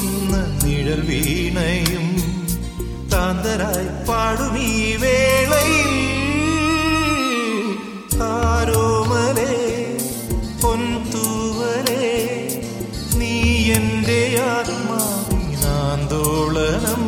വിതുമ്പുന്ന നിഴൽ വീണയും കാന്തരായി പാടുമീ വേളയിൽ ആരോമലേ പൊൻതൂവലേ നീ എന്റെ ആത്മാവിനാന്തോളനം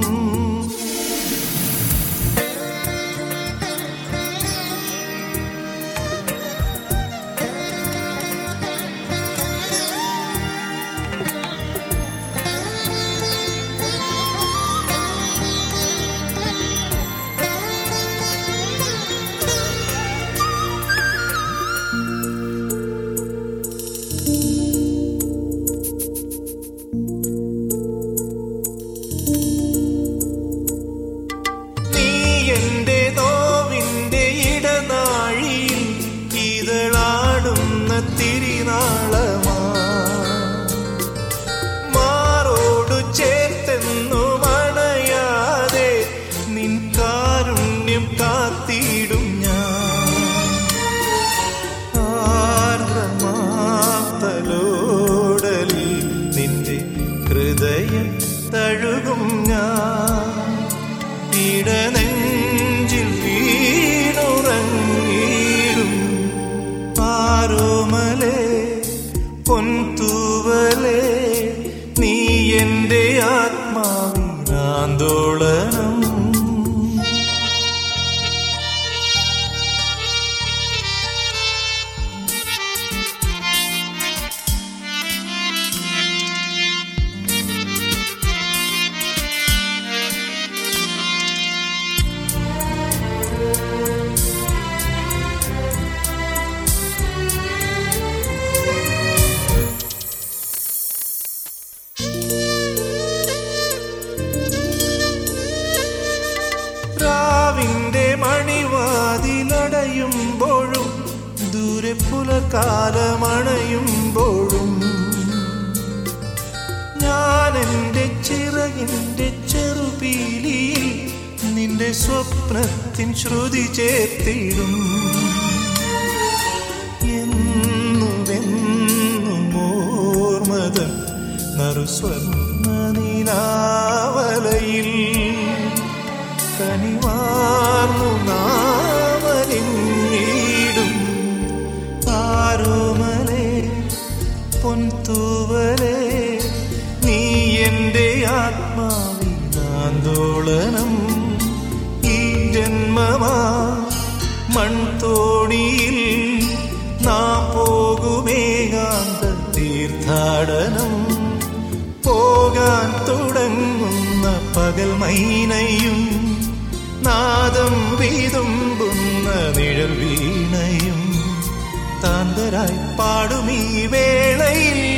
നീ എന്റെ നോവിന്റെ ഇടനാഴിയിൽ ഇതളാടുന്ന തിരിനാളമാ മാറോടു ചേർത്തെന്നു മണയാതെ നിൻ കാരുണ്യം കാത്തിടും ഞാൻ ആർദ്രമാത്തലോടലിൽ നിന്റെ ഹൃദയം തഴുകും ഞാൻ ഇടനെഞ്ചിൽ വീണുറങ്ങിടും ആരോമലേ പൊൻതൂവലേ നീ എന്റെ ആത്മാവിനാന്തോളനം രാവിന്റെ മണിവാതിലടയുമ്പോഴും ദൂരെ പുലകാലമണയുമ്പോഴും ഞാൻ എൻ്റെ ചിറകിൻ്റെ ചെറുപീലിയിൽ നിന്റെ സ്വപ്നത്തിൻ ശ്രുതി ചേർത്തിടും എന്നുമെന്നും ഓർമ്മതൻ നറുസ്വർണ്ണ നിലാവലയിൽ കനിവാർന്നു നാമലിഞ്ഞിടും ആരോമലേ പൊൻതൂവലേ നീ എൻ്റെ ആത്മാവിനാന്തോളനം ഈ ജന്മമാ മൺതോണിയിൽ നാം പോകുമേകാന്ത തീർത്ഥാടനം പോകാൻ തുടങ്ങുന്ന പകൽ മൈനയും നാദം വീതുമ്പുന്ന നിഴൽ വീണയും താന്തരായി പാടുമീ വേളയിൽ